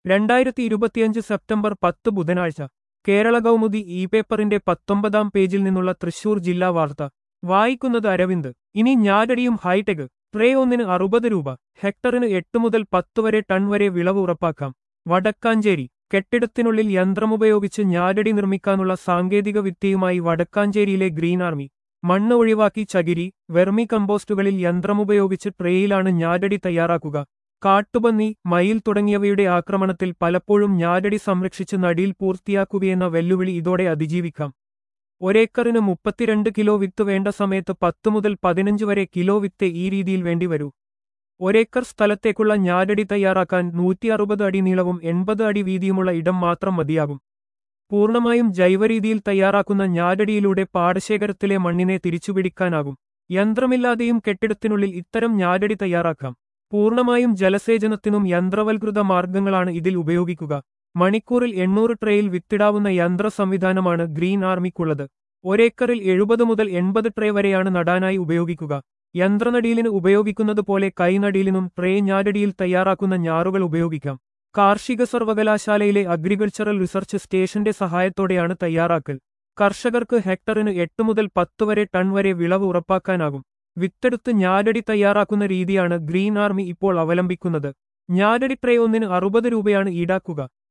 രണ്ടായിരത്തി ഇരുപത്തിയഞ്ച് സെപ്റ്റംബർ പത്ത് ബുധനാഴ്ച കേരള കൗമുദി ഇ പേപ്പറിന്റെ പത്തൊമ്പതാം പേജിൽ നിന്നുള്ള തൃശൂർ ജില്ലാ വാർത്ത വായിക്കുന്നത് അരവിന്ദ് ഇനി ഞാരടിയും ഹൈടെക് ട്രേ ഒന്നിന് അറുപത് രൂപ ഹെക്ടറിന് എട്ട് മുതൽ പത്ത് വരെ ടൺ വരെ വിളവ് ഉറപ്പാക്കാം വടക്കാഞ്ചേരി കെട്ടിടത്തിനുള്ളിൽ യന്ത്രമുപയോഗിച്ച് ഞാരടി നിർമ്മിക്കാനുള്ള സാങ്കേതിക വിദ്യയുമായി വടക്കാഞ്ചേരിയിലെ ഗ്രീൻ ആർമി മണ്ണ് ഒഴിവാക്കി ചകിരി വെർമി കമ്പോസ്റ്റുകളിൽ യന്ത്രമുപയോഗിച്ച് ട്രേയിലാണ് ഞാരടി തയ്യാറാക്കുക കാട്ടുപന്നി മയിൽ തുടങ്ങിയവയുടെ ആക്രമണത്തിൽ പലപ്പോഴും ഞാരടി സംരക്ഷിച്ച് നടിയിൽ പൂർത്തിയാക്കുകയെന്ന വെല്ലുവിളി ഇതോടെ അതിജീവിക്കാം ഒരേക്കറിന് മുപ്പത്തിരണ്ട് കിലോ വിത്ത് വേണ്ട സമയത്ത് പത്ത് മുതൽ പതിനഞ്ച് വരെ കിലോ വിത്ത് ഈ രീതിയിൽ വേണ്ടിവരൂ ഒരേക്കർ സ്ഥലത്തേക്കുള്ള ഞാരടി തയ്യാറാക്കാൻ നൂറ്റി അറുപത് അടി നീളവും എൺപത് അടി വീതിയുമുള്ള ഇടം മാത്രം മതിയാകും പൂർണ്ണമായും ജൈവരീതിയിൽ തയ്യാറാക്കുന്ന ഞാരടിയിലൂടെ പാടശേഖരത്തിലെ മണ്ണിനെ തിരിച്ചുപിടിക്കാനാകും യന്ത്രമില്ലാതെയും കെട്ടിടത്തിനുള്ളിൽ ഇത്തരം ഞാരടി തയ്യാറാക്കാം പൂർണ്ണമായും ജലസേചനത്തിനും യന്ത്രവൽകൃത മാർഗങ്ങളാണ് ഇതിൽ ഉപയോഗിക്കുക മണിക്കൂറിൽ എണ്ണൂറ് ട്രേയിൽ വിത്തിടാവുന്ന യന്ത്ര സംവിധാനമാണ് ഗ്രീൻ ആർമിക്കുള്ളത് ഒരേക്കറിൽ എഴുപത് മുതൽ എൺപത് ട്രേ വരെയാണ് നടാനായി ഉപയോഗിക്കുക യന്ത്രനടീലിന് ഉപയോഗിക്കുന്നത് പോലെ കൈനടീലിനും ട്രേ ഞാരടിയിൽ തയ്യാറാക്കുന്ന ഞാറുകൾ ഉപയോഗിക്കാം കാർഷിക സർവകലാശാലയിലെ അഗ്രികൾച്ചറൽ റിസർച്ച് സ്റ്റേഷന്റെ സഹായത്തോടെയാണ് തയ്യാറാക്കൽ കർഷകർക്ക് ഹെക്ടറിന് എട്ട് മുതൽ പത്ത് വരെ ടൺ വരെ വിളവ് ഉറപ്പാക്കാനാകും വിത്തെടുത്ത് ഞാരടി തയ്യാറാക്കുന്ന രീതിയാണ് ഗ്രീൻ ആർമി ഇപ്പോൾ അവലംബിക്കുന്നത് ഞാരടി ട്രേ ഒന്നിന് അറുപത് രൂപയാണ് ഈടാക്കുക